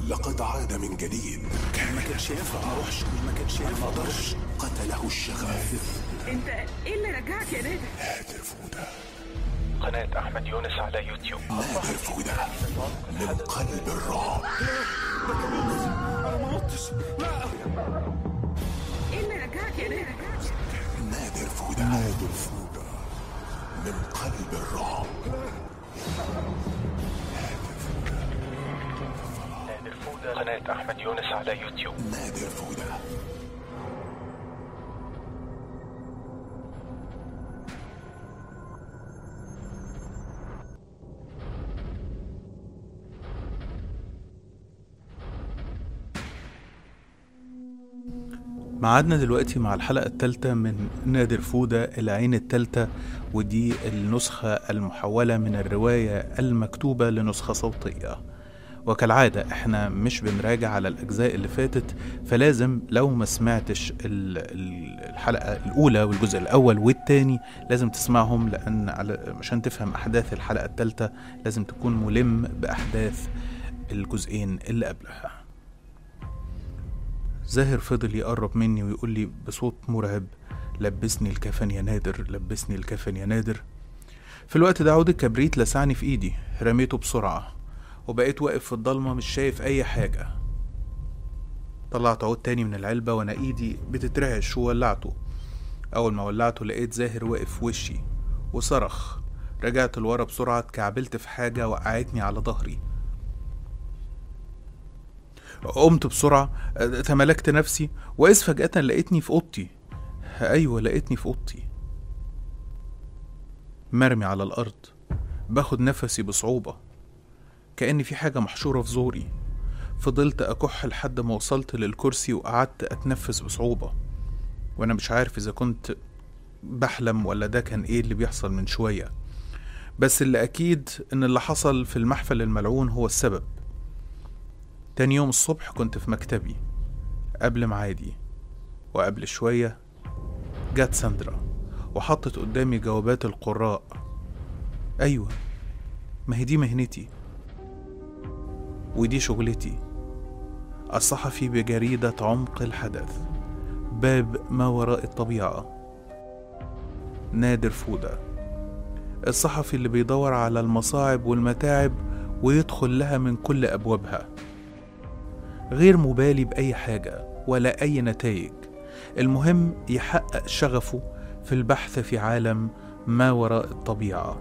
لقد عاد من جديد ما كانش ينفع ما اروحش ما كانش ما ينفع قدرش قتله الشغف انت ايه اللي رجعك يا نادر نادر فودة قناة أحمد يونس على يوتيوب نادر فودة من قلب الرعب انا ما متش لا ايه اللي رجعك يا نادر نادر فودة نادر فودة من قلب الرعب نادر فودة قناة أحمد يونس على يوتيوب نادر فودة معادنا دلوقتي مع الحلقة الثالثة من نادر فودة العين الثالثة ودي النسخة المحولة من الرواية المكتوبة لنسخة صوتية وكالعادة احنا مش بنراجع على الأجزاء اللي فاتت فلازم لو ما سمعتش ال- ال- الحلقة الأولى والجزء الأول والتاني لازم تسمعهم لأن على- عشان تفهم أحداث الحلقة الثالثة لازم تكون ملم بأحداث الجزئين اللي قبلها زاهر فضل يقرب مني ويقول لي بصوت مرعب لبسني الكفن يا نادر لبسني الكفن يا نادر في الوقت ده عود الكبريت لسعني في ايدي رميته بسرعة وبقيت واقف في الضلمة مش شايف أي حاجة طلعت عود تاني من العلبة وأنا إيدي بتترعش وولعته أول ما ولعته لقيت زاهر واقف في وشي وصرخ رجعت لورا بسرعة اتكعبلت في حاجة وقعتني على ظهري قمت بسرعة أه، تملكت نفسي وإذ فجأة لقيتني في أوضتي أيوة لقيتني في أوضتي مرمي على الأرض باخد نفسي بصعوبة كأن في حاجة محشورة في زوري فضلت أكح لحد ما وصلت للكرسي وقعدت أتنفس بصعوبة وأنا مش عارف إذا كنت بحلم ولا ده كان إيه اللي بيحصل من شوية بس اللي أكيد إن اللي حصل في المحفل الملعون هو السبب تاني يوم الصبح كنت في مكتبي قبل ميعادي وقبل شوية جت ساندرا وحطت قدامي جوابات القراء أيوة ما هي دي مهنتي ودي شغلتي الصحفي بجريدة عمق الحدث باب ما وراء الطبيعة نادر فودة الصحفي اللي بيدور على المصاعب والمتاعب ويدخل لها من كل أبوابها غير مبالي بأي حاجة ولا أي نتائج المهم يحقق شغفه في البحث في عالم ما وراء الطبيعة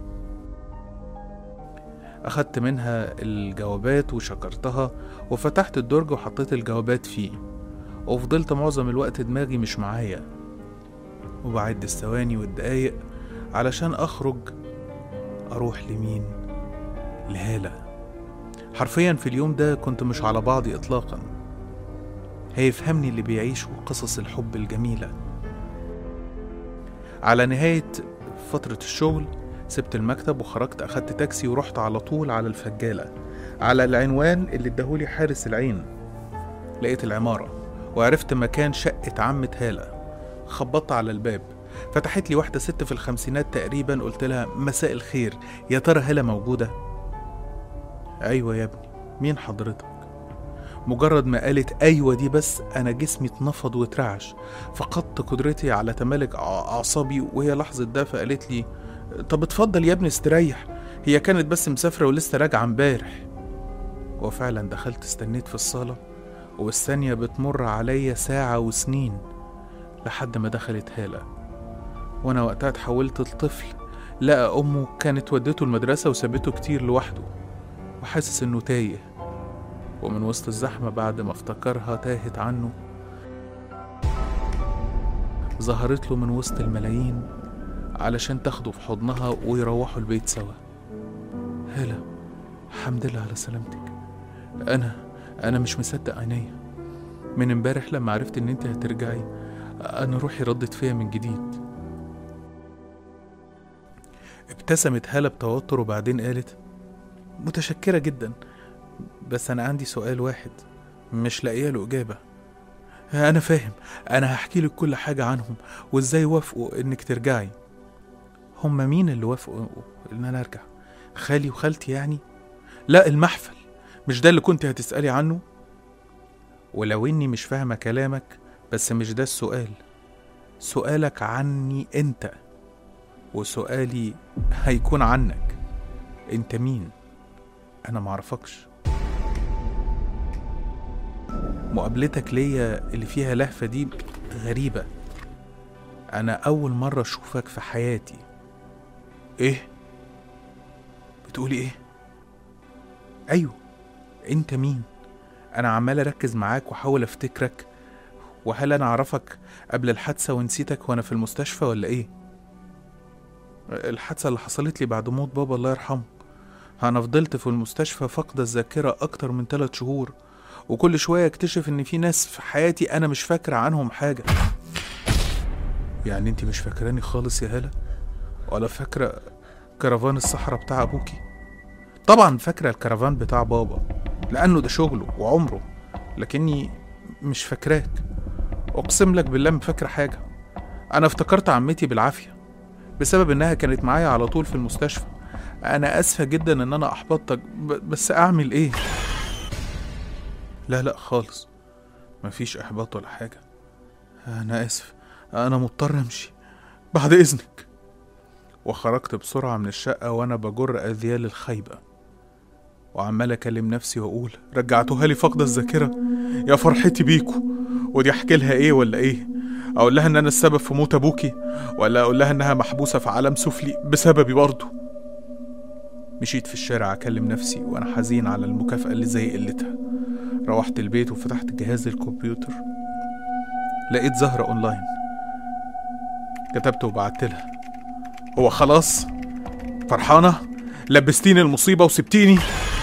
أخدت منها الجوابات وشكرتها وفتحت الدرج وحطيت الجوابات فيه وفضلت معظم الوقت دماغي مش معايا وبعد الثواني والدقايق علشان أخرج أروح لمين لهالة حرفيا في اليوم ده كنت مش على بعضي إطلاقا هيفهمني اللي بيعيشوا قصص الحب الجميلة على نهاية فترة الشغل سبت المكتب وخرجت أخدت تاكسي ورحت على طول على الفجالة على العنوان اللي اداهولي حارس العين لقيت العمارة وعرفت مكان شقة عمة هالة خبطت على الباب فتحت لي واحدة ست في الخمسينات تقريبا قلت لها مساء الخير يا ترى هالة موجودة أيوة يا ابني مين حضرتك مجرد ما قالت أيوة دي بس أنا جسمي اتنفض واترعش فقدت قدرتي على تمالك أع- أعصابي وهي لحظة ده فقالت لي طب اتفضل يا ابني استريح هي كانت بس مسافرة ولسه راجعة امبارح وفعلا دخلت استنيت في الصالة والثانية بتمر عليا ساعة وسنين لحد ما دخلت هالة وأنا وقتها اتحولت لطفل لقى أمه كانت ودته المدرسة وسابته كتير لوحده وحاسس إنه تايه ومن وسط الزحمة بعد ما افتكرها تاهت عنه ظهرت له من وسط الملايين علشان تاخده في حضنها ويروحوا البيت سوا هلا الحمد لله على سلامتك انا انا مش مصدق عينيا من امبارح لما عرفت ان انت هترجعي انا روحي ردت فيا من جديد ابتسمت هالة بتوتر وبعدين قالت متشكرة جدا بس أنا عندي سؤال واحد مش لاقيه له إجابة أنا فاهم أنا هحكي لك كل حاجة عنهم وإزاي وافقوا إنك ترجعي هما مين اللي وافقوا إن أنا أرجع خالي وخالتي يعني لا المحفل مش ده اللي كنت هتسألي عنه ولو اني مش فاهمة كلامك بس مش ده السؤال سؤالك عني انت وسؤالي هيكون عنك انت مين انا معرفكش مقابلتك ليا اللي فيها لهفة دي غريبة انا اول مرة اشوفك في حياتي ايه بتقولي ايه ايوه انت مين انا عمال اركز معاك واحاول افتكرك وهل انا اعرفك قبل الحادثه ونسيتك وانا في المستشفى ولا ايه الحادثه اللي حصلت لي بعد موت بابا الله يرحمه انا فضلت في المستشفى فقد الذاكره اكتر من ثلاث شهور وكل شويه اكتشف ان في ناس في حياتي انا مش فاكره عنهم حاجه يعني انت مش فاكراني خالص يا هلا ولا فاكره كرفان الصحراء بتاع ابوكي طبعا فاكره الكرفان بتاع بابا لانه ده شغله وعمره لكني مش فاكراك اقسم لك بالله ما فاكره حاجه انا افتكرت عمتي بالعافيه بسبب انها كانت معايا على طول في المستشفى انا اسفه جدا ان انا احبطتك ب- بس اعمل ايه لا لا خالص مفيش احباط ولا حاجه انا اسف انا مضطر امشي بعد اذنك وخرجت بسرعه من الشقه وانا بجر اذيال الخيبه وعمال اكلم نفسي واقول رجعتوها لي فاقده الذاكره يا فرحتي بيكو ودي احكي لها ايه ولا ايه اقول لها ان انا السبب في موت ابوكي ولا اقول لها انها محبوسه في عالم سفلي بسببي برضه مشيت في الشارع اكلم نفسي وانا حزين على المكافاه اللي زي قلتها روحت البيت وفتحت جهاز الكمبيوتر لقيت زهرة اونلاين كتبت وبعت لها هو خلاص فرحانة لبستيني المصيبة وسبتيني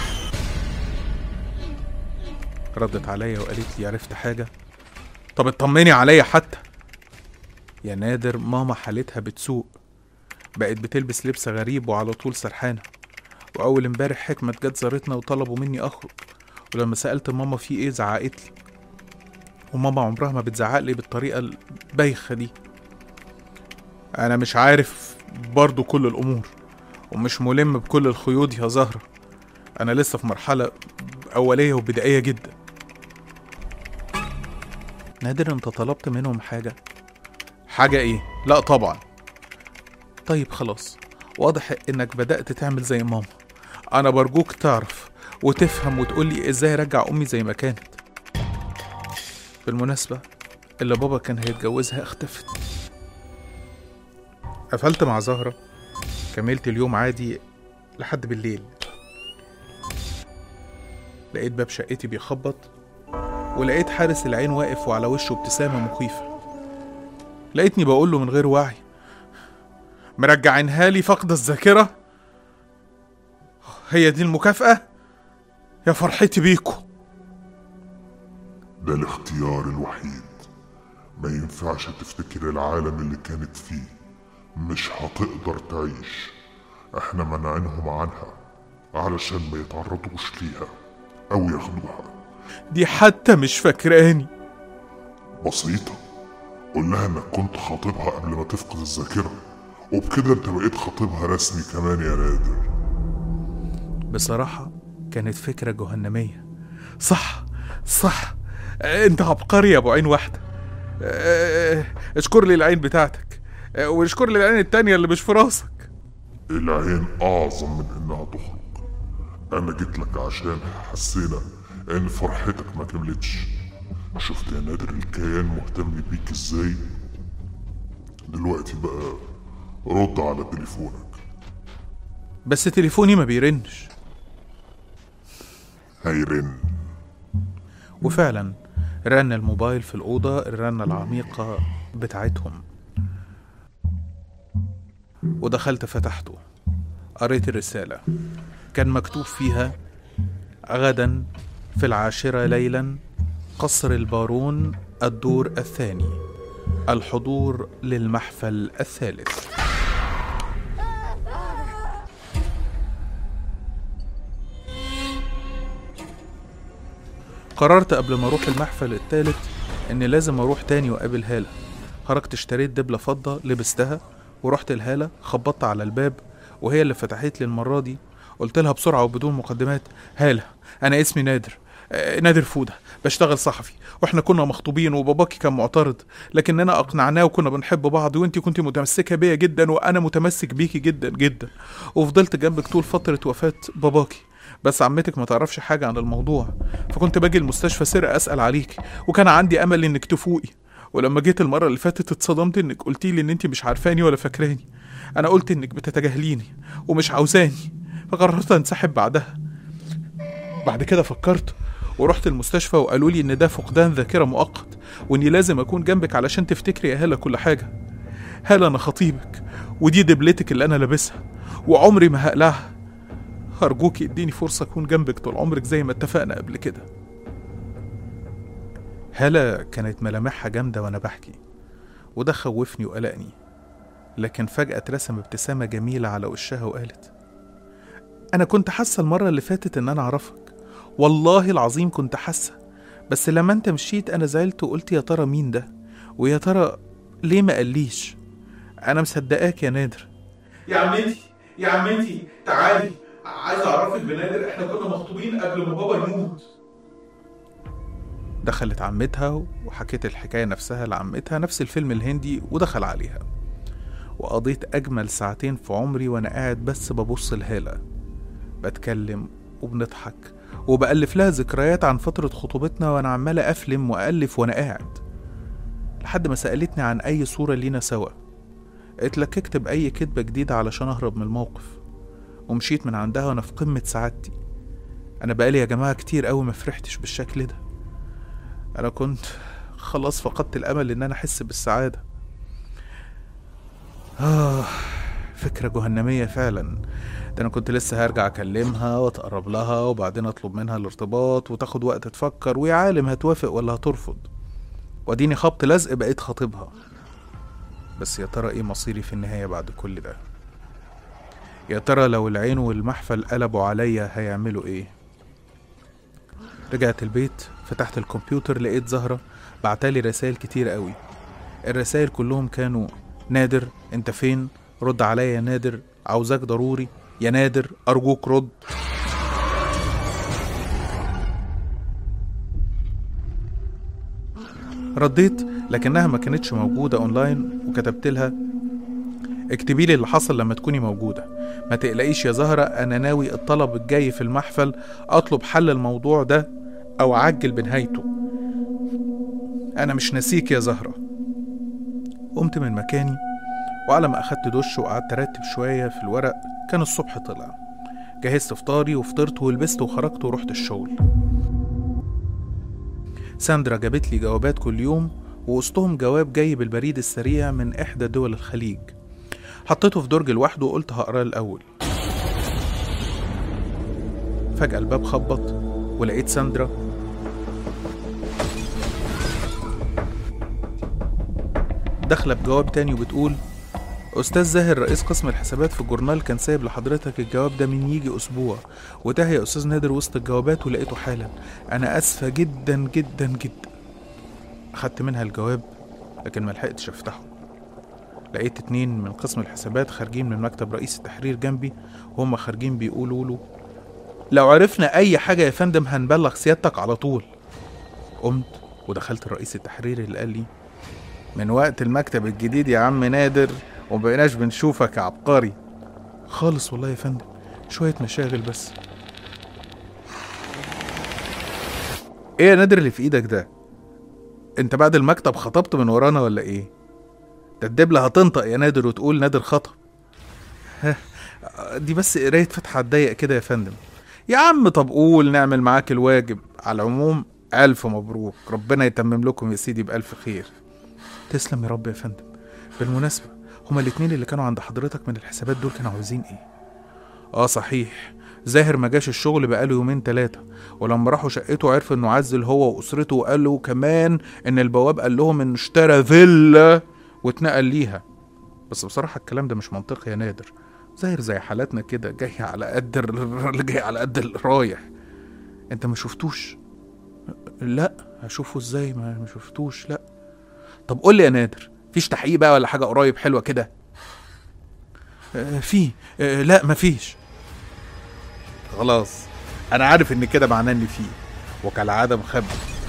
ردت عليا وقالت لي عرفت حاجة طب اطمني عليا حتى يا نادر ماما حالتها بتسوء بقت بتلبس لبس غريب وعلى طول سرحانة وأول امبارح حكمة جت زارتنا وطلبوا مني أخرج ولما سألت ماما في إيه زعقت لي وماما عمرها ما بتزعق لي بالطريقة البايخة دي أنا مش عارف برضو كل الأمور ومش ملم بكل الخيوط يا زهرة أنا لسه في مرحلة أولية وبدائية جدا نادر أنت طلبت منهم حاجة حاجة إيه؟ لا طبعا طيب خلاص واضح إنك بدأت تعمل زي ماما أنا برجوك تعرف وتفهم وتقولي إزاي أرجع أمي زي ما كانت بالمناسبة اللي بابا كان هيتجوزها اختفت قفلت مع زهرة كملت اليوم عادي لحد بالليل لقيت باب شقتي بيخبط ولقيت حارس العين واقف وعلى وشه ابتسامة مخيفة لقيتني بقول له من غير وعي مرجعينها لي فقد الذاكرة هي دي المكافأة يا فرحتي بيكو ده الاختيار الوحيد ما ينفعش تفتكر العالم اللي كانت فيه مش هتقدر تعيش احنا منعينهم عنها علشان ما يتعرضوش ليها او ياخدوها دي حتى مش فاكراني بسيطة قول لها انك كنت خاطبها قبل ما تفقد الذاكرة وبكده انت بقيت خاطبها رسمي كمان يا نادر بصراحة كانت فكرة جهنمية صح صح انت عبقري يا ابو عين واحدة اه، اشكر لي العين بتاعتك اه، واشكر لي العين التانية اللي مش في راسك العين اعظم من انها تخرج انا جيت لك عشان حسينا ان فرحتك ما كملتش شفت يا نادر الكيان مهتم بيك ازاي دلوقتي بقى رد على تليفونك بس تليفوني ما بيرنش هيرن وفعلا رن الموبايل في الأوضة الرنة العميقة بتاعتهم ودخلت فتحته قريت الرسالة كان مكتوب فيها غدا في العاشرة ليلا قصر البارون الدور الثاني الحضور للمحفل الثالث قررت قبل ما اروح المحفل التالت اني لازم اروح تاني واقابل هالة خرجت اشتريت دبلة فضة لبستها ورحت الهالة خبطت على الباب وهي اللي فتحت لي المرة دي قلت لها بسرعة وبدون مقدمات هالة أنا اسمي نادر آه، نادر فودة بشتغل صحفي واحنا كنا مخطوبين وباباكي كان معترض لكننا اقنعناه وكنا بنحب بعض وانت كنت متمسكه بيا جدا وانا متمسك بيكي جدا جدا وفضلت جنبك طول فتره وفاه باباكي بس عمتك ما تعرفش حاجه عن الموضوع فكنت باجي المستشفى سرقه اسال عليكي وكان عندي امل انك تفوقي ولما جيت المره اللي فاتت اتصدمت انك قلتي لي ان انت مش عارفاني ولا فاكراني انا قلت انك بتتجاهليني ومش عاوزاني فقررت انسحب بعدها بعد كده فكرت ورحت المستشفى وقالوا لي ان ده فقدان ذاكره مؤقت واني لازم اكون جنبك علشان تفتكري يا هاله كل حاجه هاله انا خطيبك ودي دبلتك اللي انا لابسها وعمري ما هقلعها ارجوكي اديني فرصه اكون جنبك طول عمرك زي ما اتفقنا قبل كده هاله كانت ملامحها جامده وانا بحكي وده خوفني وقلقني لكن فجاه اترسم ابتسامه جميله على وشها وقالت انا كنت حاسه المره اللي فاتت ان انا اعرفك والله العظيم كنت حاسه بس لما انت مشيت انا زعلت وقلت يا ترى مين ده ويا ترى ليه ما قاليش انا مصدقاك يا نادر يا عمتي يا عمتي تعالي عايز اعرفك بنادر احنا كنا مخطوبين قبل ما بابا يموت دخلت عمتها وحكيت الحكايه نفسها لعمتها نفس الفيلم الهندي ودخل عليها وقضيت اجمل ساعتين في عمري وانا قاعد بس ببص لهاله بتكلم وبنضحك وبألف لها ذكريات عن فترة خطوبتنا وأنا عمال أفلم وألف وأنا قاعد لحد ما سألتني عن أي صورة لينا سوا اتلككت بأي كدبة جديدة علشان أهرب من الموقف ومشيت من عندها وأنا في قمة سعادتي أنا بقالي يا جماعة كتير أوي ما فرحتش بالشكل ده أنا كنت خلاص فقدت الأمل إن أنا أحس بالسعادة آه فكرة جهنمية فعلا ده انا كنت لسه هرجع اكلمها واتقرب لها وبعدين اطلب منها الارتباط وتاخد وقت تفكر ويا عالم هتوافق ولا هترفض واديني خبط لزق بقيت خاطبها بس يا ترى ايه مصيري في النهاية بعد كل ده يا ترى لو العين والمحفل قلبوا عليا هيعملوا ايه رجعت البيت فتحت الكمبيوتر لقيت زهرة بعتالي رسائل كتير قوي الرسائل كلهم كانوا نادر انت فين رد عليا يا نادر عاوزاك ضروري يا نادر أرجوك رد رديت لكنها ما كانتش موجودة أونلاين وكتبت لها اكتبي لي اللي حصل لما تكوني موجودة ما تقلقيش يا زهرة أنا ناوي الطلب الجاي في المحفل أطلب حل الموضوع ده أو أعجل بنهايته أنا مش ناسيك يا زهرة قمت من مكاني وعلى ما أخدت دش وقعدت أرتب شوية في الورق كان الصبح طلع جهزت فطاري وفطرت ولبست وخرجت ورحت الشغل ساندرا جابت لي جوابات كل يوم ووسطهم جواب جاي بالبريد السريع من إحدى دول الخليج حطيته في درج لوحده وقلت هقراه الأول فجأة الباب خبط ولقيت ساندرا داخلة بجواب تاني وبتقول أستاذ زاهر رئيس قسم الحسابات في الجورنال كان سايب لحضرتك الجواب ده من يجي أسبوع وتاه يا أستاذ نادر وسط الجوابات ولقيته حالا أنا آسفة جدا جدا جدا أخدت منها الجواب لكن ملحقتش أفتحه لقيت اتنين من قسم الحسابات خارجين من مكتب رئيس التحرير جنبي وهم خارجين بيقولوا له لو عرفنا أي حاجة يا فندم هنبلغ سيادتك على طول قمت ودخلت الرئيس التحرير اللي قال لي من وقت المكتب الجديد يا عم نادر ومبقيناش بنشوفك يا عبقري خالص والله يا فندم شوية مشاغل بس ايه يا نادر اللي في ايدك ده انت بعد المكتب خطبت من ورانا ولا ايه ده الدبلة هتنطق يا نادر وتقول نادر خطب ها، دي بس قراية فتحة على الضيق كده يا فندم يا عم طب قول نعمل معاك الواجب على العموم ألف مبروك ربنا يتمم لكم يا سيدي بألف خير تسلم يا رب يا فندم بالمناسبة هما الاتنين اللي كانوا عند حضرتك من الحسابات دول كانوا عاوزين ايه اه صحيح زاهر ما جاش الشغل بقاله يومين تلاتة ولما راحوا شقته عرف انه عزل هو واسرته وقالوا كمان ان البواب قال لهم انه اشترى فيلا واتنقل ليها بس بصراحة الكلام ده مش منطقي يا نادر زاهر زي حالاتنا كده جاي على قد اللي جاي على قد الرايح انت ما شفتوش لا هشوفه ازاي ما ما شفتوش لا طب قول لي يا نادر فيش تحقيق بقى ولا حاجه قريب حلوه كده آه، في آه، لا مفيش خلاص انا عارف ان كده معناه اني فيه وكالعاده مخبي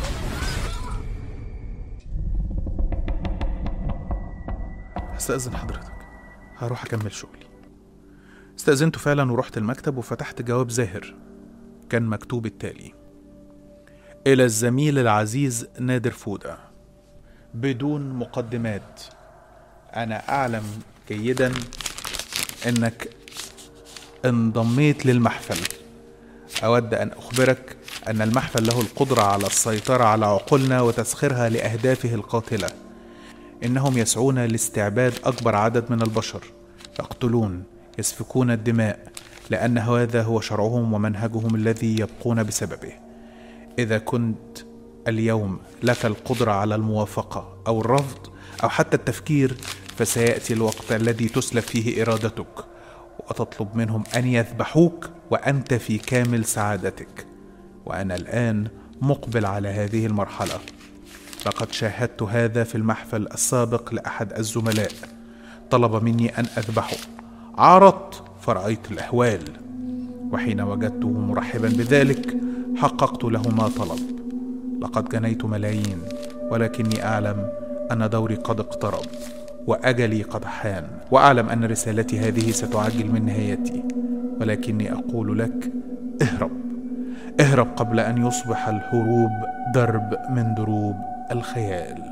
استاذن حضرتك هروح اكمل شغلي استأذنته فعلا ورحت المكتب وفتحت جواب زاهر كان مكتوب التالي إلى الزميل العزيز نادر فودة بدون مقدمات أنا أعلم جيدا أنك انضميت للمحفل أود أن أخبرك أن المحفل له القدرة على السيطرة على عقولنا وتسخيرها لأهدافه القاتلة إنهم يسعون لاستعباد أكبر عدد من البشر يقتلون يسفكون الدماء لأن هذا هو شرعهم ومنهجهم الذي يبقون بسببه إذا كنت اليوم لك القدرة على الموافقة أو الرفض أو حتى التفكير فسيأتي الوقت الذي تسلب فيه إرادتك وتطلب منهم أن يذبحوك وأنت في كامل سعادتك وأنا الآن مقبل على هذه المرحلة لقد شاهدت هذا في المحفل السابق لأحد الزملاء طلب مني أن أذبحه عارضت فرأيت الأهوال وحين وجدته مرحبا بذلك حققت له ما طلب لقد جنيت ملايين ولكني أعلم أن دوري قد اقترب وأجلي قد حان وأعلم أن رسالتي هذه ستعجل من نهايتي ولكني أقول لك اهرب اهرب قبل أن يصبح الهروب درب من دروب الخيال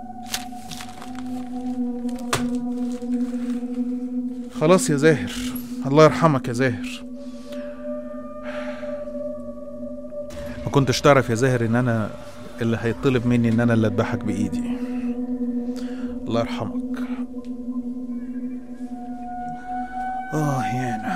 خلاص يا زاهر الله يرحمك يا زاهر ما كنتش تعرف يا زاهر ان انا اللي هيطلب مني ان انا اللي اذبحك بايدي الله يرحمك اه يانا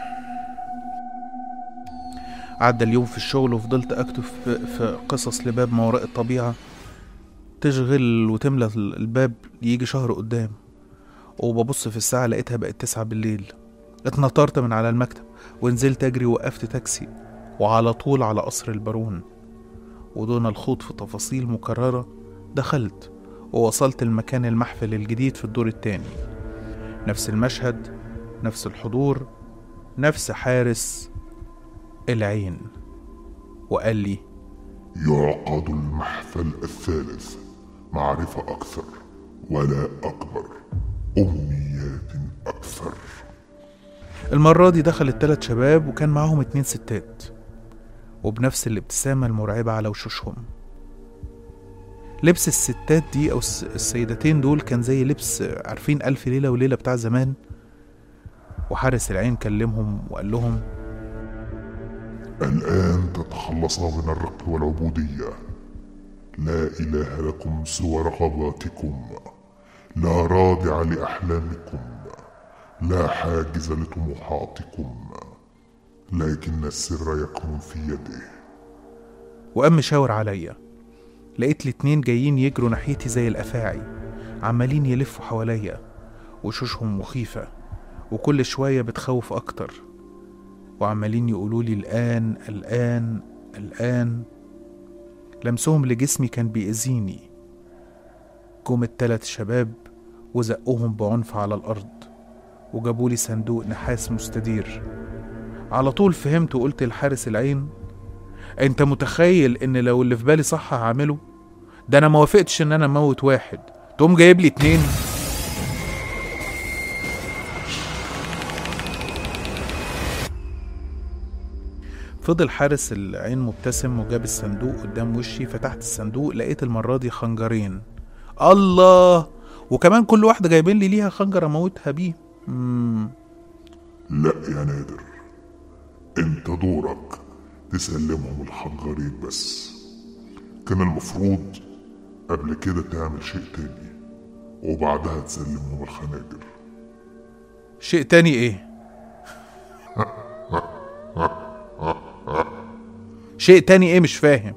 عدى اليوم في الشغل وفضلت اكتب في, في قصص لباب ما وراء الطبيعة تشغل وتملى الباب يجي شهر قدام وببص في الساعة لقيتها بقت تسعة بالليل اتنطرت من على المكتب ونزلت أجري وقفت تاكسي وعلى طول على قصر البارون ودون الخوض في تفاصيل مكررة دخلت ووصلت المكان المحفل الجديد في الدور التاني نفس المشهد نفس الحضور نفس حارس العين وقال لي يعقد المحفل الثالث معرفة أكثر ولا أكبر أمنيات أكثر المرة دي دخل التلات شباب وكان معاهم اتنين ستات وبنفس الابتسامة المرعبة على وشوشهم لبس الستات دي أو الس- السيدتين دول كان زي لبس عارفين ألف ليلة وليلة بتاع زمان وحارس العين كلمهم وقال لهم الآن تتخلصا من الرق والعبودية لا إله لكم سوى رغباتكم لا رادع لأحلامكم لا حاجز لطموحاتكم لكن السر يكمن في يده وقام مشاور عليا لقيت الاتنين جايين يجروا ناحيتي زي الأفاعي عمالين يلفوا حواليا وشوشهم مخيفة وكل شوية بتخوف أكتر وعمالين يقولوا لي الآن الآن الآن لمسهم لجسمي كان بيأذيني جم التلات شباب وزقوهم بعنف على الأرض وجابولي صندوق نحاس مستدير على طول فهمت وقلت لحارس العين انت متخيل ان لو اللي في بالي صح هعمله ده انا ما وافقتش ان انا اموت واحد تقوم جايب لي اتنين فضل حارس العين مبتسم وجاب الصندوق قدام وشي فتحت الصندوق لقيت المرة دي خنجرين الله وكمان كل واحدة جايبين لي ليها خنجر اموتها بيه مم. لا يا نادر انت دورك تسلمهم الخنجرين بس كان المفروض قبل كده تعمل شيء تاني وبعدها تسلمهم الخناجر شيء تاني ايه شيء تاني ايه مش فاهم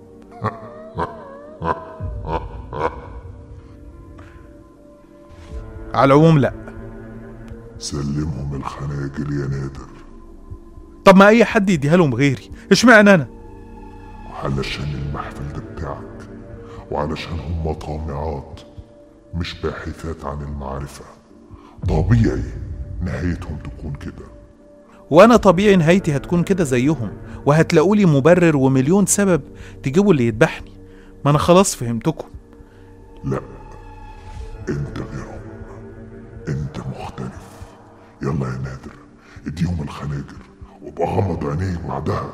على العموم لا سلمهم الخناجر يا نادر طب ما اي حد يديها لهم غيري اشمعنى انا علشان المحفل ده بتاعك وعلشان هم طامعات مش باحثات عن المعرفة طبيعي نهايتهم تكون كده وانا طبيعي نهايتي هتكون كده زيهم وهتلاقولي مبرر ومليون سبب تجيبوا اللي يذبحني ما انا خلاص فهمتكم لا انت غيرهم انت مختلف يلا يا نادر اديهم الخناجر وابقى غمض عينيك بعدها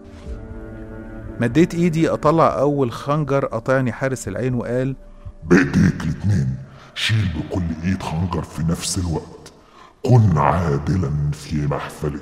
مديت ايدي اطلع اول خنجر قطعني حارس العين وقال بايديك الاتنين شيل بكل ايد خنجر في نفس الوقت كن عادلا في محفلك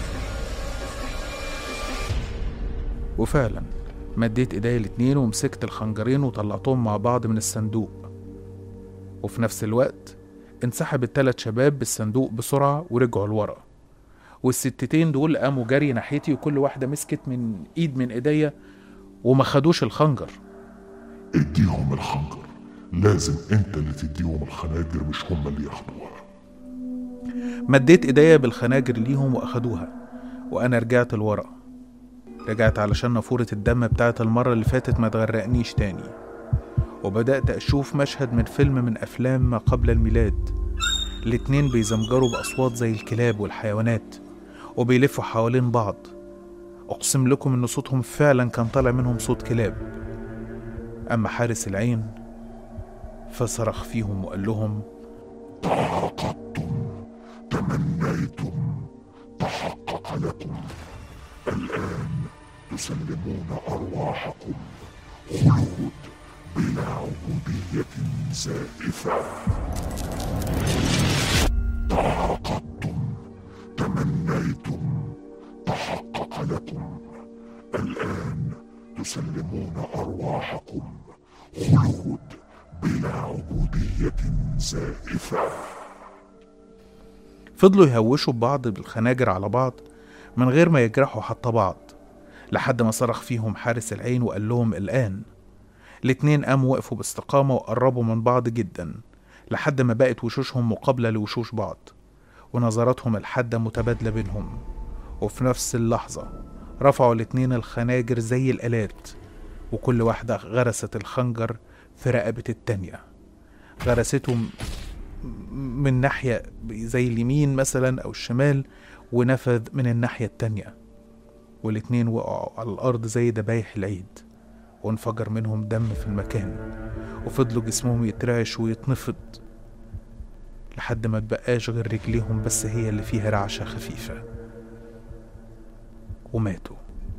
وفعلا مديت ايديا الاتنين ومسكت الخنجرين وطلعتهم مع بعض من الصندوق وفي نفس الوقت انسحب التلات شباب بالصندوق بسرعة ورجعوا لورا والستتين دول قاموا جري ناحيتي وكل واحدة مسكت من ايد من ايديا وما خدوش الخنجر اديهم الخنجر لازم انت اللي تديهم الخناجر مش هم اللي ياخدوها مديت ايديا بالخناجر ليهم واخدوها وانا رجعت لورا رجعت علشان نافورة الدم بتاعت المرة اللي فاتت ما تغرقنيش تاني وبدأت أشوف مشهد من فيلم من أفلام ما قبل الميلاد الاتنين بيزمجروا بأصوات زي الكلاب والحيوانات وبيلفوا حوالين بعض أقسم لكم إن صوتهم فعلا كان طالع منهم صوت كلاب أما حارس العين فصرخ فيهم وقال لهم تعاقدتم تمنيتم تحقق لكم الآن تسلمون أرواحكم خلود بلا عبودية زائفة تعاقدتم تمنيتم تحقق لكم الآن تسلمون أرواحكم خلود بلا عبودية زائفة فضلوا يهوشوا ببعض بالخناجر على بعض من غير ما يجرحوا حتى بعض لحد ما صرخ فيهم حارس العين وقال لهم الآن الاتنين قاموا وقفوا باستقامة وقربوا من بعض جدا لحد ما بقت وشوشهم مقابلة لوشوش بعض ونظراتهم الحادة متبادلة بينهم وفي نفس اللحظة رفعوا الاتنين الخناجر زي الآلات وكل واحدة غرست الخنجر في رقبة التانية غرسته م- من ناحية زي اليمين مثلا أو الشمال ونفذ من الناحية التانية والاتنين وقعوا على الأرض زي دبايح العيد وانفجر منهم دم في المكان وفضلوا جسمهم يترعش ويتنفض لحد ما تبقاش غير رجليهم بس هي اللي فيها رعشة خفيفة وماتوا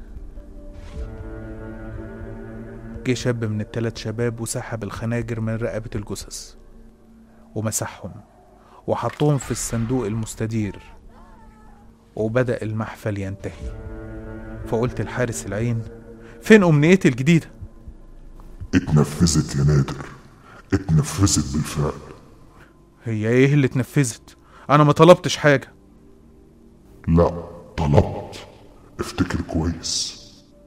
جه شاب من التلات شباب وسحب الخناجر من رقبة الجثث ومسحهم وحطهم في الصندوق المستدير وبدأ المحفل ينتهي فقلت لحارس العين فين أمنيتي الجديدة؟ اتنفذت يا نادر اتنفذت بالفعل هي ايه اللي اتنفذت؟ أنا ما طلبتش حاجة لا طلبت افتكر كويس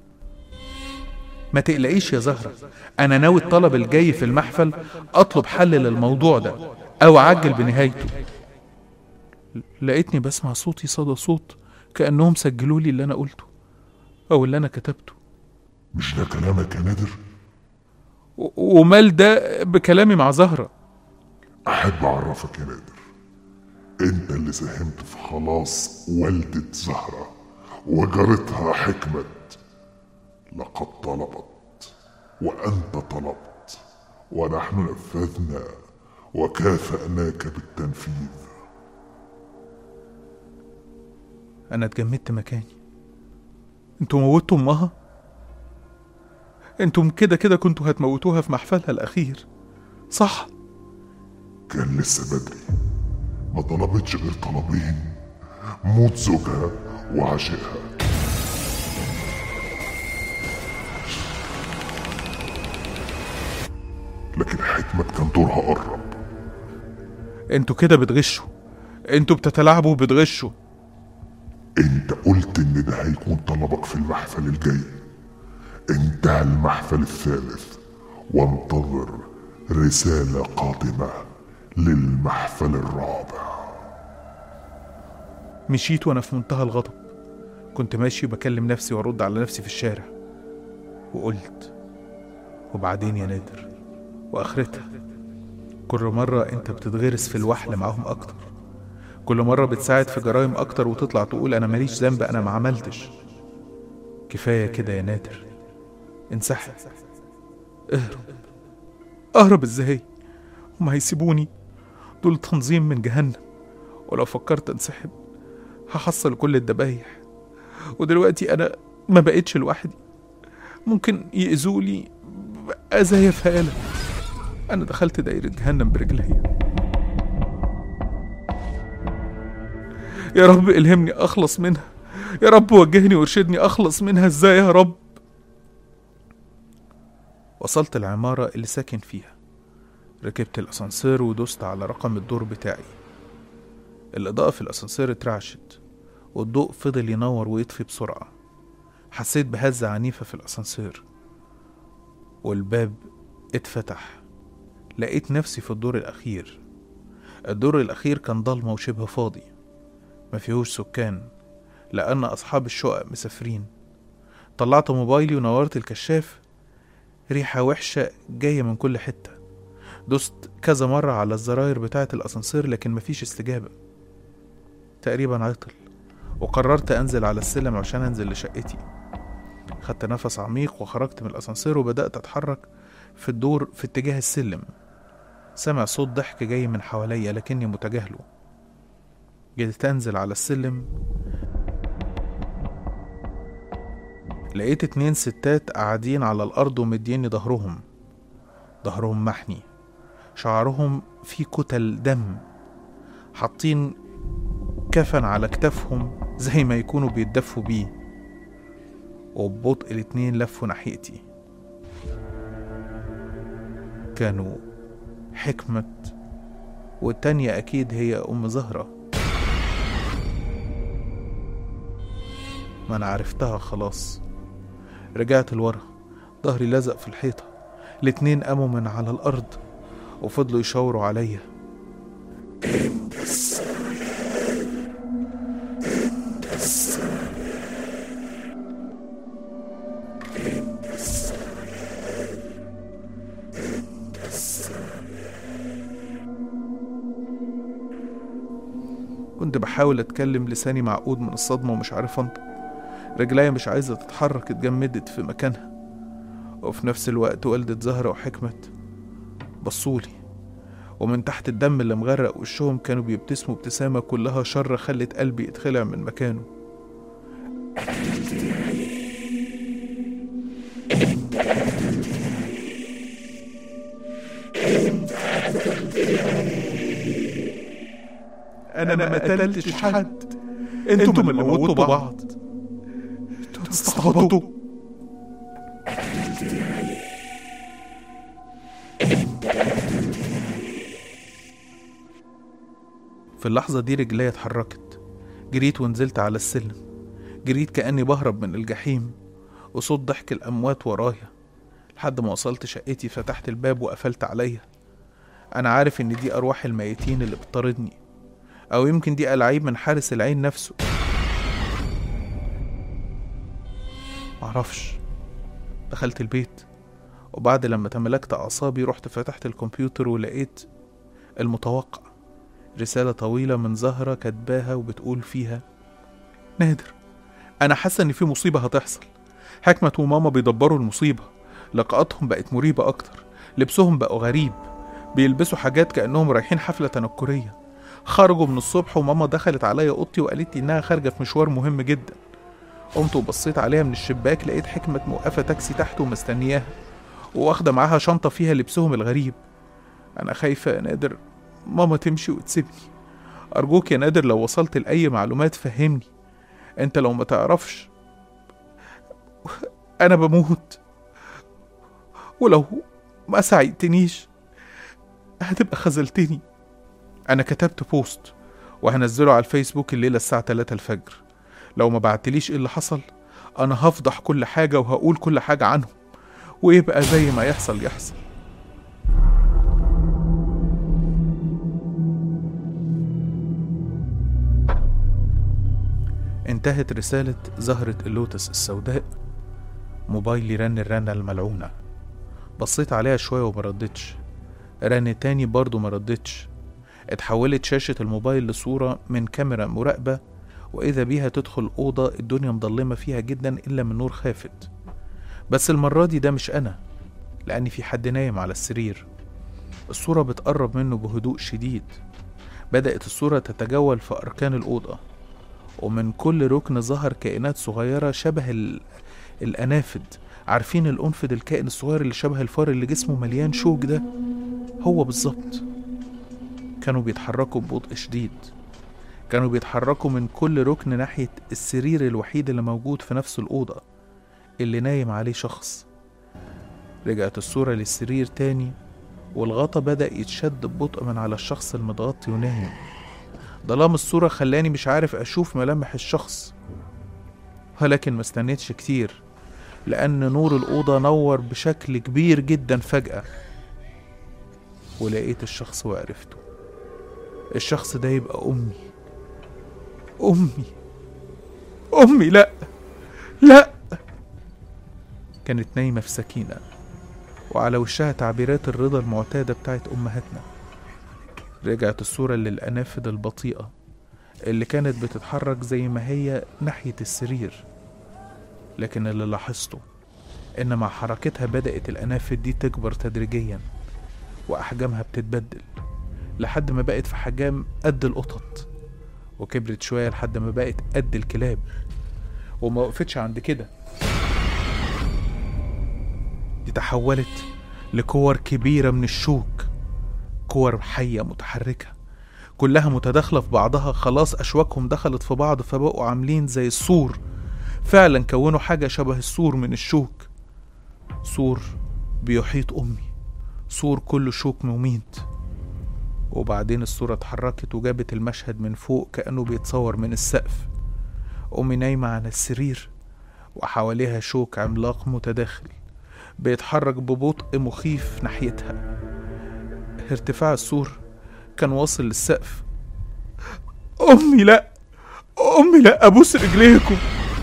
ما تقلقيش يا زهرة أنا ناوي الطلب الجاي في المحفل أطلب حل للموضوع ده أو أعجل بنهايته لقيتني بسمع صوتي صدى صوت كأنهم سجلوا لي اللي أنا قلته أو اللي أنا كتبته مش ده كلامك يا نادر و- ومال ده بكلامي مع زهرة أحب أعرفك يا نادر أنت اللي ساهمت في خلاص والدة زهرة وجارتها حكمة لقد طلبت وأنت طلبت ونحن نفذنا وكافأناك بالتنفيذ أنا اتجمدت مكاني انتوا موتوا أمها انتم كده كده كنتوا هتموتوها في محفلها الأخير صح كان لسه بدري ما طلبتش غير طلبين موت زوجها وعشقها لكن حكمة كان دورها قرب انتوا كده بتغشوا انتوا بتتلاعبوا وبتغشوا انت قلت ان ده هيكون طلبك في المحفل الجاي انتهى المحفل الثالث وانتظر رسالة قادمة للمحفل الرابع مشيت وانا في منتهى الغضب كنت ماشي وبكلم نفسي وارد على نفسي في الشارع وقلت وبعدين يا نادر واخرتها كل مرة انت بتتغرس في الوحل معاهم اكتر كل مرة بتساعد في جرائم أكتر وتطلع تقول أنا ماليش ذنب أنا ما عملتش كفاية كده يا نادر انسحب اهرب اهرب ازاي هما هيسيبوني دول تنظيم من جهنم ولو فكرت انسحب هحصل كل الدبايح ودلوقتي انا ما بقتش لوحدي ممكن يأذولي أذايا فعلا أنا دخلت دايرة جهنم برجليا يا رب إلهمني أخلص منها يا رب وجهني وارشدني أخلص منها إزاي يا رب وصلت العمارة اللي ساكن فيها ركبت الأسانسير ودوست على رقم الدور بتاعي الإضاءة في الأسانسير اترعشت والضوء فضل ينور ويطفي بسرعة حسيت بهزة عنيفة في الأسانسير والباب اتفتح لقيت نفسي في الدور الأخير الدور الأخير كان ضلمة وشبه فاضي مفيهوش سكان لأن أصحاب الشقق مسافرين طلعت موبايلي ونورت الكشاف ريحة وحشة جاية من كل حتة دوست كذا مرة على الزراير بتاعة الأسانسير لكن مفيش استجابة تقريبا عطل وقررت أنزل على السلم عشان أنزل لشقتي خدت نفس عميق وخرجت من الأسانسير وبدأت أتحرك في الدور في اتجاه السلم سمع صوت ضحك جاي من حواليا لكني متجاهله جيت أنزل على السلم لقيت اتنين ستات قاعدين على الأرض ومديني ظهرهم ظهرهم محني شعرهم فيه كتل دم حاطين كفن على كتافهم زي ما يكونوا بيتدفوا بيه وببطء الاتنين لفوا ناحيتي كانوا حكمة والتانية أكيد هي أم زهرة ما أنا عرفتها خلاص رجعت لورا ظهري لزق في الحيطة الاتنين قاموا من على الأرض وفضلوا يشاوروا عليا كنت بحاول اتكلم لساني معقود من الصدمة ومش عارف انطق رجليا مش عايزة تتحرك اتجمدت في مكانها وفي نفس الوقت والدة زهرة وحكمت بصولي ومن تحت الدم اللي مغرق وشهم كانوا بيبتسموا ابتسامة كلها شر خلت قلبي يتخلع من مكانه انا ما قتلتش حد انتم اللي موتوا بعض انتوا استعبطوا في اللحظة دي رجليا اتحركت جريت ونزلت على السلم جريت كأني بهرب من الجحيم وصوت ضحك الأموات ورايا لحد ما وصلت شقتي فتحت الباب وقفلت عليا أنا عارف إن دي أرواح الميتين اللي بتطاردني أو يمكن دي ألعاب من حارس العين نفسه معرفش دخلت البيت وبعد لما تملكت أعصابي رحت فتحت الكمبيوتر ولقيت المتوقع رسالة طويلة من زهرة كاتباها وبتقول فيها نادر أنا حاسة إن في مصيبة هتحصل حكمة وماما بيدبروا المصيبة لقاءاتهم بقت مريبة أكتر لبسهم بقوا غريب بيلبسوا حاجات كأنهم رايحين حفلة تنكرية خرجوا من الصبح وماما دخلت عليا اوضتي وقالت لي انها خارجه في مشوار مهم جدا قمت وبصيت عليها من الشباك لقيت حكمة موقفة تاكسي تحت ومستنياها واخدة معاها شنطة فيها لبسهم الغريب أنا خايفة يا نادر ماما تمشي وتسيبني أرجوك يا نادر لو وصلت لأي معلومات فهمني أنت لو ما تعرفش أنا بموت ولو ما ساعدتنيش هتبقى خذلتني أنا كتبت بوست وهنزله على الفيسبوك الليلة الساعة 3 الفجر لو ما بعتليش ايه اللي حصل أنا هفضح كل حاجة وهقول كل حاجة عنهم ويبقى زي ما يحصل يحصل انتهت رسالة زهرة اللوتس السوداء موبايلي رن الرنة الملعونة بصيت عليها شوية ومردتش رن تاني برضه مردتش اتحولت شاشة الموبايل لصورة من كاميرا مراقبة وإذا بيها تدخل أوضة الدنيا مضلمة فيها جدا إلا من نور خافت بس المرة دي ده مش أنا لأن في حد نايم على السرير الصورة بتقرب منه بهدوء شديد بدأت الصورة تتجول في أركان الأوضة ومن كل ركن ظهر كائنات صغيرة شبه ال... الأنافد عارفين الأنفد الكائن الصغير اللي شبه الفار اللي جسمه مليان شوك ده هو بالظبط كانوا بيتحركوا ببطء شديد كانوا بيتحركوا من كل ركن ناحية السرير الوحيد اللي موجود في نفس الأوضة اللي نايم عليه شخص رجعت الصورة للسرير تاني والغطا بدأ يتشد ببطء من على الشخص المتغطي ونايم ظلام الصورة خلاني مش عارف أشوف ملامح الشخص ولكن ما استنيتش كتير لأن نور الأوضة نور بشكل كبير جدا فجأة ولقيت الشخص وعرفته الشخص ده يبقى أمي أمي أمي لأ لأ كانت نايمة في سكينة وعلى وشها تعبيرات الرضا المعتادة بتاعت أمهاتنا رجعت الصورة للأنافذ البطيئة اللي كانت بتتحرك زي ما هي ناحية السرير لكن اللي لاحظته إن مع حركتها بدأت الأنافذ دي تكبر تدريجيا وأحجامها بتتبدل لحد ما بقت في حجام قد القطط وكبرت شوية لحد ما بقت قد الكلاب وما وقفتش عند كده دي تحولت لكور كبيرة من الشوك كور حية متحركة كلها متداخلة في بعضها خلاص أشواكهم دخلت في بعض فبقوا عاملين زي السور فعلا كونوا حاجة شبه السور من الشوك سور بيحيط أمي سور كله شوك مميت وبعدين الصورة اتحركت وجابت المشهد من فوق كأنه بيتصور من السقف أمي نايمة على السرير وحواليها شوك عملاق متداخل بيتحرك ببطء مخيف ناحيتها ارتفاع السور كان واصل للسقف أمي لأ أمي لأ أبوس رجليكم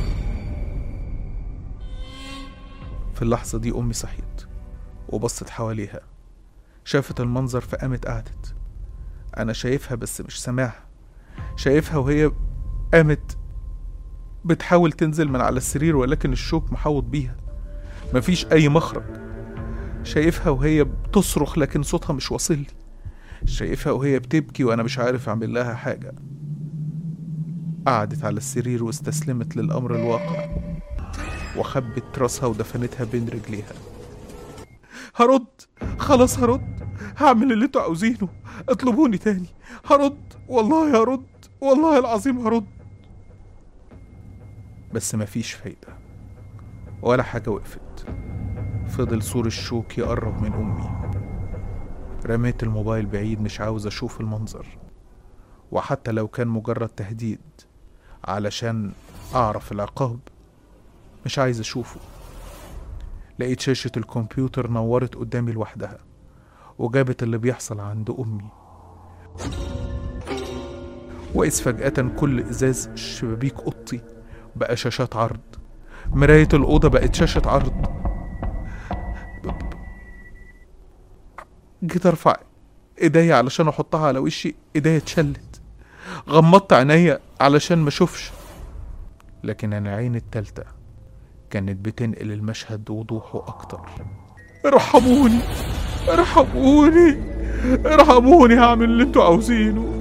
في اللحظة دي أمي صحيت وبصت حواليها شافت المنظر فقامت قعدت أنا شايفها بس مش سامعها شايفها وهي قامت بتحاول تنزل من على السرير ولكن الشوك محوط بيها مفيش أي مخرج شايفها وهي بتصرخ لكن صوتها مش واصل لي شايفها وهي بتبكي وأنا مش عارف أعمل لها حاجة قعدت على السرير واستسلمت للأمر الواقع وخبت راسها ودفنتها بين رجليها هرد خلاص هرد هعمل اللي انتوا عاوزينه اطلبوني تاني هرد والله هرد والله العظيم هرد بس مفيش فايدة ولا حاجة وقفت فضل سور الشوك يقرب من أمي رميت الموبايل بعيد مش عاوز أشوف المنظر وحتى لو كان مجرد تهديد علشان أعرف العقاب مش عايز أشوفه لقيت شاشة الكمبيوتر نورت قدامي لوحدها وجابت اللي بيحصل عند أمي وإذ فجأة كل إزاز شبابيك أوضتي بقى شاشات عرض مراية الأوضة بقت شاشة عرض جيت أرفع إيديا علشان أحطها على وشي إيديا اتشلت غمضت عينيا علشان ما أشوفش لكن أنا عيني التالتة كانت بتنقل المشهد وضوحه أكتر ارحموني ارحموني ارحموني هعمل اللي انتوا عاوزينه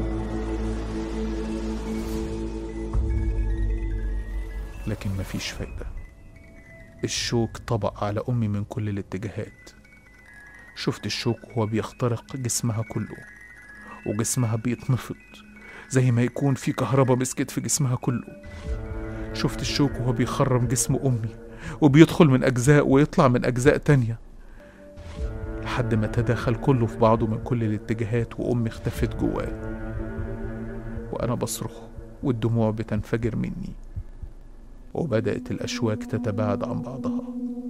لكن مفيش فايدة الشوك طبق على أمي من كل الاتجاهات شفت الشوك وهو بيخترق جسمها كله وجسمها بيتنفض زي ما يكون في كهرباء مسكت في جسمها كله شفت الشوك وهو بيخرم جسم أمي وبيدخل من أجزاء ويطلع من أجزاء تانية لحد ما تداخل كله في بعضه من كل الاتجاهات وأمي اختفت جواه وأنا بصرخ والدموع بتنفجر مني وبدأت الأشواك تتباعد عن بعضها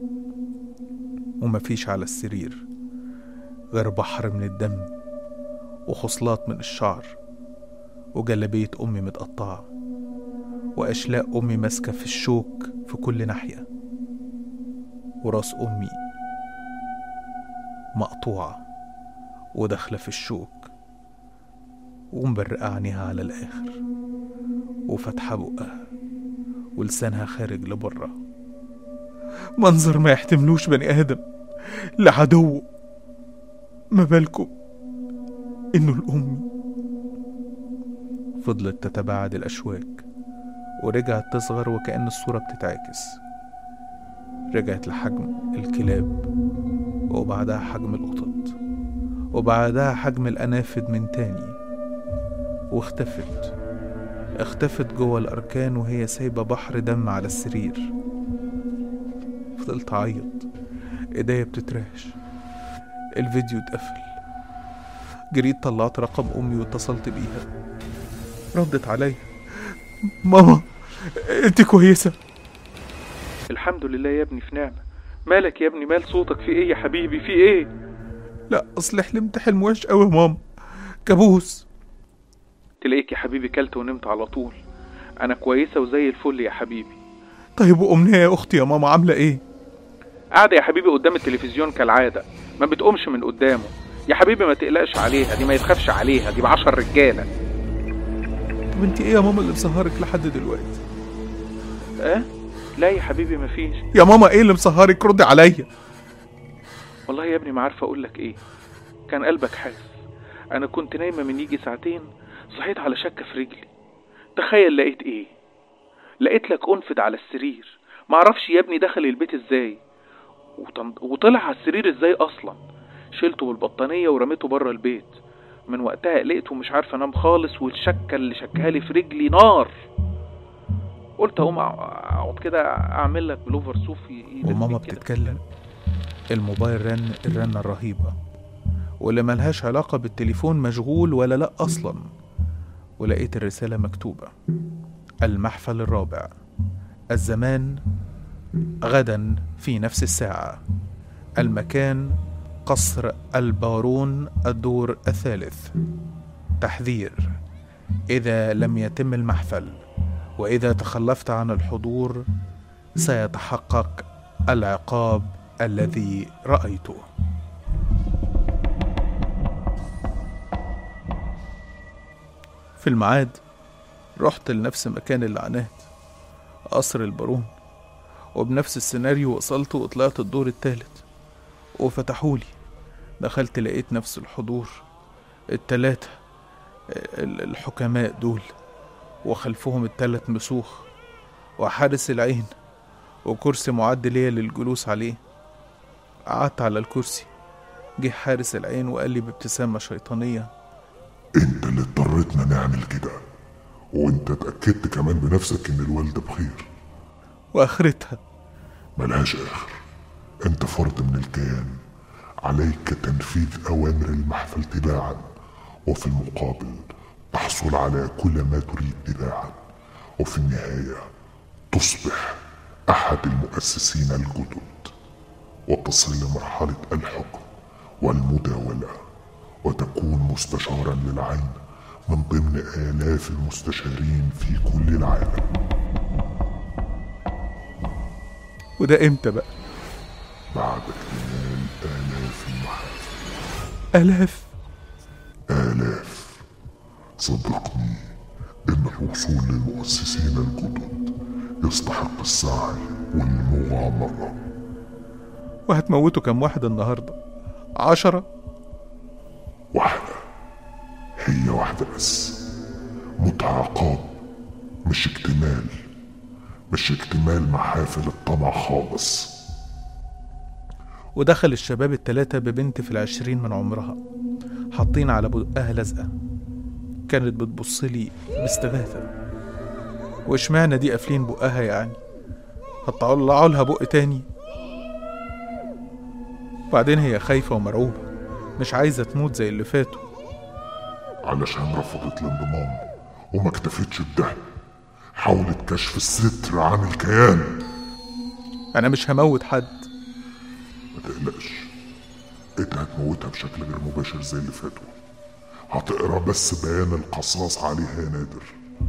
ومفيش على السرير غير بحر من الدم وخصلات من الشعر وجلبية أمي متقطعة وأشلاء أمي ماسكة في الشوك في كل ناحية وراس أمي مقطوعة وداخلة في الشوك ومبرقة عينيها على الآخر وفاتحة بقها ولسانها خارج لبره منظر ما يحتملوش بني آدم لعدو ما بالكم إنه الأمي فضلت تتباعد الأشواك ورجعت تصغر وكأن الصورة بتتعاكس رجعت لحجم الكلاب وبعدها حجم القطط وبعدها حجم الأنافد من تاني واختفت اختفت جوه الأركان وهي سايبة بحر دم على السرير فضلت أعيط إيديا بتترعش الفيديو اتقفل جريت طلعت رقم أمي واتصلت بيها ردت عليا ماما انت كويسة الحمد لله يا ابني في نعمة مالك يا ابني مال صوتك في ايه يا حبيبي في ايه لا اصل حلمت حلم وحش قوي يا ماما كابوس تلاقيك يا حبيبي كلت ونمت على طول انا كويسة وزي الفل يا حبيبي طيب وأمنية يا أختي يا ماما عاملة إيه؟ قاعدة يا حبيبي قدام التلفزيون كالعادة ما بتقومش من قدامه يا حبيبي ما تقلقش عليها دي ما يتخافش عليها دي بعشر رجالة طب انت ايه يا ماما اللي مسهرك لحد دلوقتي؟ اه لا يا حبيبي ما فيش يا ماما ايه اللي مسهرك ردي عليا والله يا ابني ما عارفه اقول لك ايه كان قلبك حاسس انا كنت نايمه من يجي ساعتين صحيت على شكه في رجلي تخيل لقيت ايه لقيت لك انفد على السرير معرفش يا ابني دخل البيت ازاي وطن- وطلع على السرير ازاي اصلا شلته بالبطانيه ورميته بره البيت من وقتها قلقت ومش عارف انام خالص والشكه اللي شكها لي في رجلي نار قلت اقوم أع- اقعد كده اعمل لك بلوفر صوفي وماما بتتكلم الموبايل رن الرنة الرهيبة واللي ملهاش علاقة بالتليفون مشغول ولا لأ أصلا ولقيت الرسالة مكتوبة المحفل الرابع الزمان غدا في نفس الساعة المكان قصر البارون الدور الثالث تحذير إذا لم يتم المحفل وإذا تخلفت عن الحضور سيتحقق العقاب الذي رأيته في الميعاد رحت لنفس مكان اللعنات قصر البارون وبنفس السيناريو وصلت وطلعت الدور التالت وفتحولي دخلت لقيت نفس الحضور التلاتة ال- الحكماء دول وخلفهم التلات مسوخ وحارس العين وكرسي معد ليا للجلوس عليه قعدت على الكرسي جه حارس العين وقال لي بابتسامة شيطانية انت اللي اضطريتنا نعمل كده وانت اتأكدت كمان بنفسك ان الوالدة بخير وآخرتها ملهاش آخر أنت فرد من الكيان عليك تنفيذ أوامر المحفل تباعا وفي المقابل تحصل على كل ما تريد تباعا وفي النهاية تصبح أحد المؤسسين الجدد وتصل لمرحلة الحكم والمداولة وتكون مستشارا للعين من ضمن آلاف المستشارين في كل العالم وده امتى بقى بعد اكتمال آلاف المحافل آلاف آلاف صدقني إن الوصول للمؤسسين الجدد يستحق السعي والمغامرة وهتموتوا كام واحد النهاردة عشرة واحدة هي واحدة بس متعة عقاب مش اكتمال مش اكتمال محافل الطمع خالص ودخل الشباب التلاتة ببنت في العشرين من عمرها حاطين على بقها لزقة كانت بتبصلي باستغاثة واشمعنى دي قافلين بقها يعني هتطلعوا لها بق تاني بعدين هي خايفة ومرعوبة مش عايزة تموت زي اللي فاتوا علشان رفضت الانضمام وما اكتفتش بده حاولت كشف الستر عن الكيان أنا مش هموت حد ما تقلقش انت هتموتها بشكل غير مباشر زي اللي فاتوا هتقرا بس بيان القصاص عليها يا نادر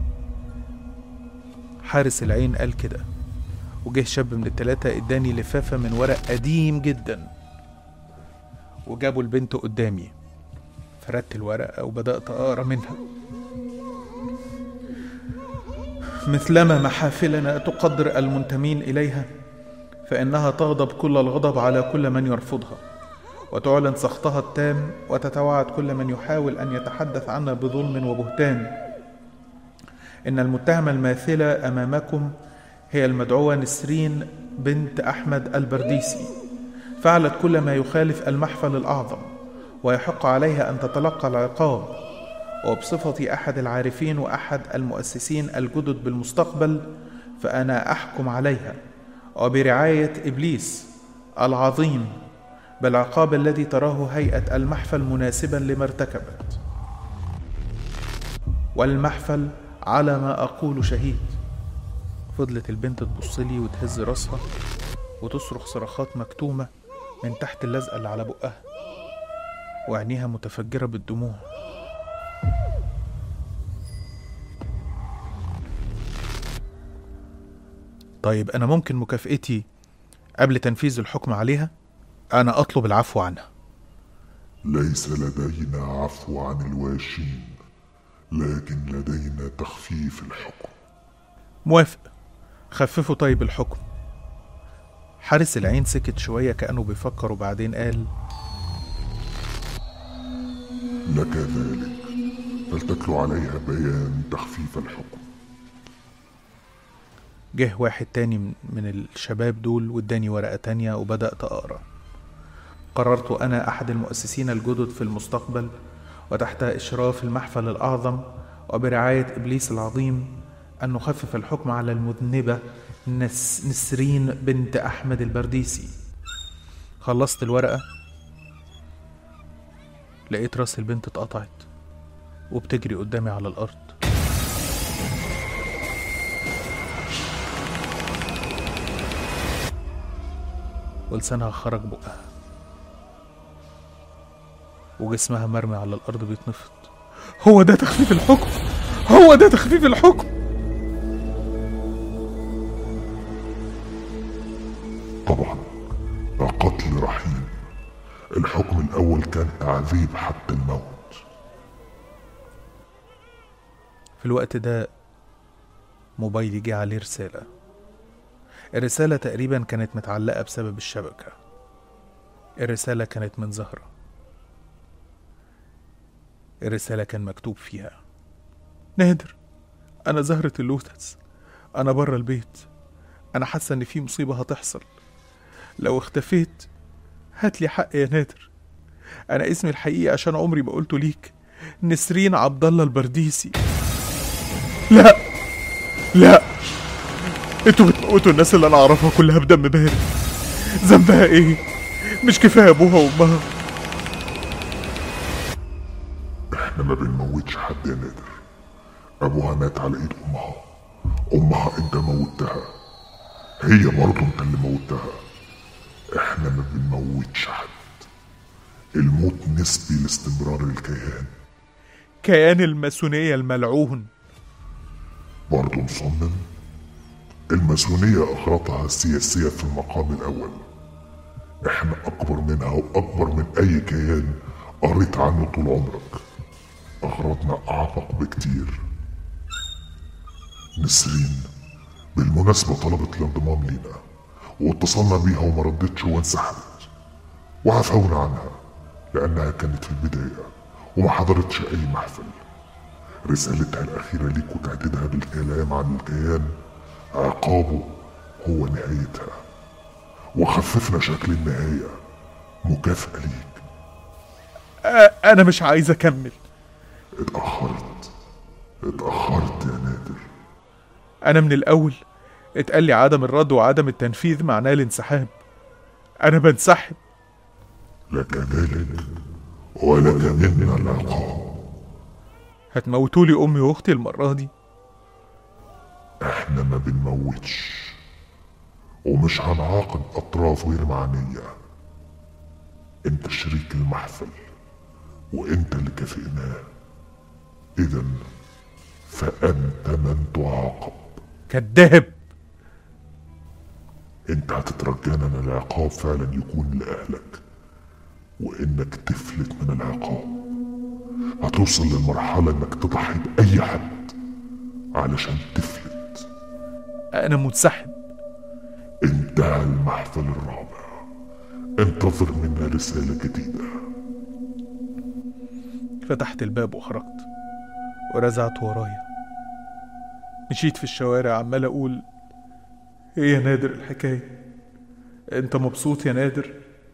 حارس العين قال كده وجه شاب من التلاتة اداني لفافة من ورق قديم جدا وجابوا البنت قدامي فردت الورقة وبدأت أقرأ منها مثلما محافلنا تقدر المنتمين إليها فإنها تغضب كل الغضب على كل من يرفضها وتعلن سخطها التام وتتوعد كل من يحاول أن يتحدث عنها بظلم وبهتان إن المتهمة الماثلة أمامكم هي المدعوة نسرين بنت أحمد البرديسي فعلت كل ما يخالف المحفل الأعظم ويحق عليها أن تتلقى العقاب وبصفتي أحد العارفين وأحد المؤسسين الجدد بالمستقبل فأنا أحكم عليها وبرعاية إبليس العظيم بالعقاب الذي تراه هيئة المحفل مناسبا لما ارتكبت والمحفل على ما أقول شهيد فضلت البنت تبص لي وتهز راسها وتصرخ صرخات مكتومة من تحت اللزقة اللي على بقها وعينيها متفجرة بالدموع طيب أنا ممكن مكافئتي قبل تنفيذ الحكم عليها أنا أطلب العفو عنها ليس لدينا عفو عن الواشين لكن لدينا تخفيف الحكم موافق خففوا طيب الحكم حارس العين سكت شوية كأنه بيفكر وبعدين قال لك ذلك فلتتلو عليها بيان تخفيف الحكم جه واحد تاني من- من الشباب دول واداني ورقة تانية وبدأت أقرأ قررت أنا أحد المؤسسين الجدد في المستقبل وتحت إشراف المحفل الأعظم وبرعاية إبليس العظيم أن نخفف الحكم على المذنبة نس نسرين بنت أحمد البرديسي خلصت الورقة لقيت راس البنت اتقطعت وبتجري قدامي على الأرض ولسانها خرج بقها وجسمها مرمي على الأرض بيتنفض هو ده تخفيف الحكم هو ده تخفيف الحكم طبعا ده قتل رحيم الحكم الأول كان تعذيب حتى الموت في الوقت ده موبايلي جه عليه رسالة الرسالة تقريبا كانت متعلقة بسبب الشبكة الرسالة كانت من زهرة الرسالة كان مكتوب فيها نادر أنا زهرة اللوتس أنا بره البيت أنا حاسة إن في مصيبة هتحصل لو اختفيت هاتلي حق يا نادر أنا اسمي الحقيقي عشان عمري ما قلته ليك نسرين عبد الله البرديسي لا لا انتوا بتموتوا الناس اللي انا اعرفها كلها بدم بارد ذنبها ايه مش كفايه ابوها وامها احنا ما بنموتش حد يا نادر ابوها مات على ايد امها امها انت موتها هي برضه انت اللي موتها احنا ما بنموتش حد الموت نسبي لاستمرار الكيان كيان الماسونيه الملعون برضه مصمم الماسونية أغراضها السياسية في المقام الأول إحنا أكبر منها وأكبر من أي كيان قريت عنه طول عمرك أغراضنا أعمق بكتير نسرين بالمناسبة طلبت الانضمام لينا واتصلنا بيها وما ردتش وانسحبت وعفونا عنها لأنها كانت في البداية وما حضرتش أي محفل رسالتها الأخيرة ليك وتهديدها بالكلام عن الكيان عقابه هو نهايتها وخففنا شكل النهاية مكافأة ليك آه انا مش عايز اكمل اتأخرت اتأخرت يا نادر انا من الاول اتقال لي عدم الرد وعدم التنفيذ معناه الانسحاب انا بنسحب لك ذلك ولك منا العقاب هتموتولي امي واختي المره دي احنا ما بنموتش ومش هنعاقب اطراف غير معنية انت شريك المحفل وانت اللي كافئناه اذا فانت من تعاقب كذاب انت هتترجانا ان العقاب فعلا يكون لاهلك وانك تفلت من العقاب هتوصل للمرحلة انك تضحي بأي حد علشان تفلت أنا منسحب انتهى المحفل الرابع انتظر منا رسالة جديدة فتحت الباب وخرجت ورزعت ورايا مشيت في الشوارع عمال أقول إيه يا نادر الحكاية أنت مبسوط يا نادر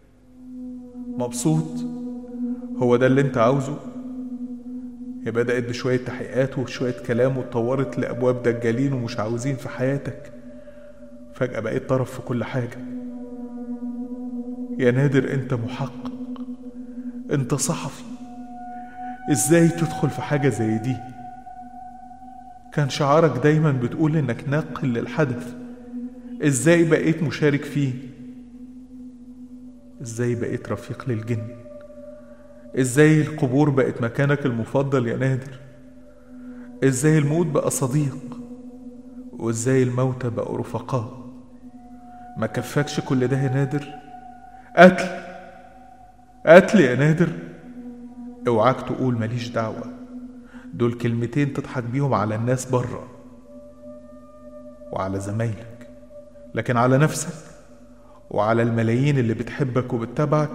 مبسوط هو ده اللي أنت عاوزه هي بدأت بشوية تحقيقات وشوية كلام واتطورت لأبواب دجالين ومش عاوزين في حياتك فجأة بقيت طرف في كل حاجة يا نادر أنت محقق أنت صحفي ازاي تدخل في حاجة زي دي كان شعارك دايما بتقول انك ناقل للحدث ازاي بقيت مشارك فيه ازاي بقيت رفيق للجن ازاي القبور بقت مكانك المفضل يا نادر ازاي الموت بقى صديق وازاي الموتى بقوا رفقاء ما كفاكش كل ده يا نادر قتل قتل يا نادر اوعاك تقول ماليش دعوة دول كلمتين تضحك بيهم على الناس بره وعلى زمايلك لكن على نفسك وعلى الملايين اللي بتحبك وبتتابعك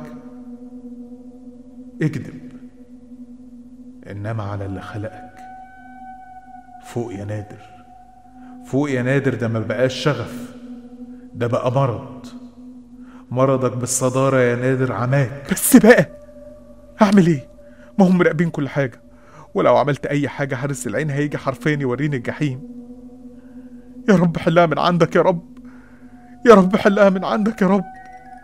اكذب انما على اللي خلقك فوق يا نادر فوق يا نادر ده ما بقاش شغف ده بقى مرض مرضك بالصدارة يا نادر عماك بس بقى هعمل ايه ما هم مراقبين كل حاجة ولو عملت أي حاجة حارس العين هيجي حرفيا يوريني الجحيم يا رب حلها من عندك يا رب يا رب حلها من عندك يا رب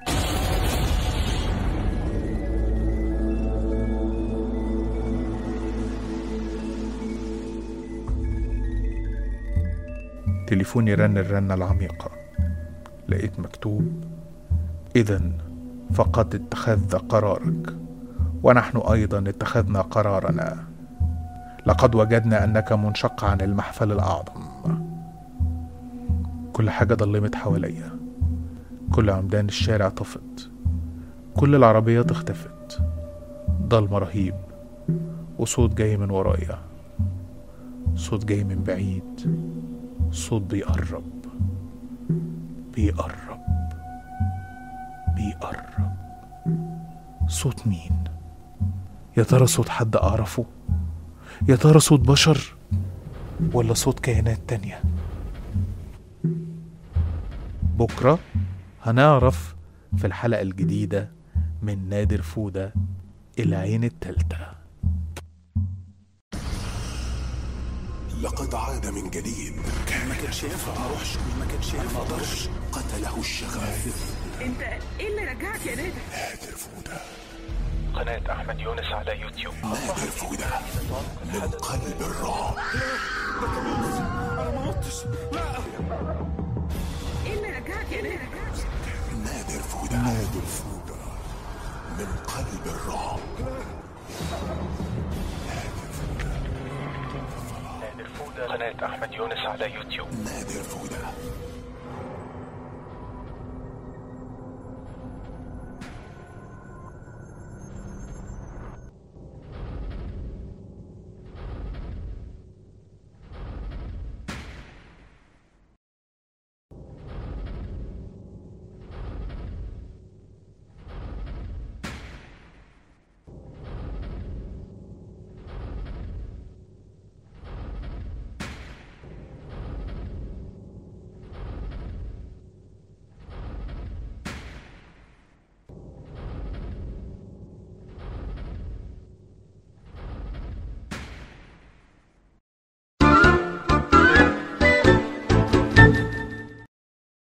تليفوني رن الرنة العميقة لقيت مكتوب إذا فقد اتخذت قرارك ونحن ايضا اتخذنا قرارنا لقد وجدنا انك منشق عن المحفل الاعظم كل حاجه ضلمت حواليا كل عمدان الشارع طفت كل العربيات اختفت ضلمه رهيب وصوت جاي من ورايا صوت جاي من بعيد صوت بيقرب بيقرب بيقرب صوت مين يا ترى صوت حد أعرفه يا ترى صوت بشر ولا صوت كائنات تانية بكرة هنعرف في الحلقة الجديدة من نادر فودة العين التالتة لقد عاد من جديد ما كانش ينفع ما اروحش ما كانش ينفع ما اقدرش قتله الشغف انت ايه اللي رجعك يا نادر نادر فودة قناة أحمد يونس على يوتيوب نادر فودة من قلب الرعب انا ما عدتش لا ايه اللي رجعك يا نادر نادر فودة نادر فودة من قلب الرعب نادر فودة قناة أحمد يونس على يوتيوب نادر فودة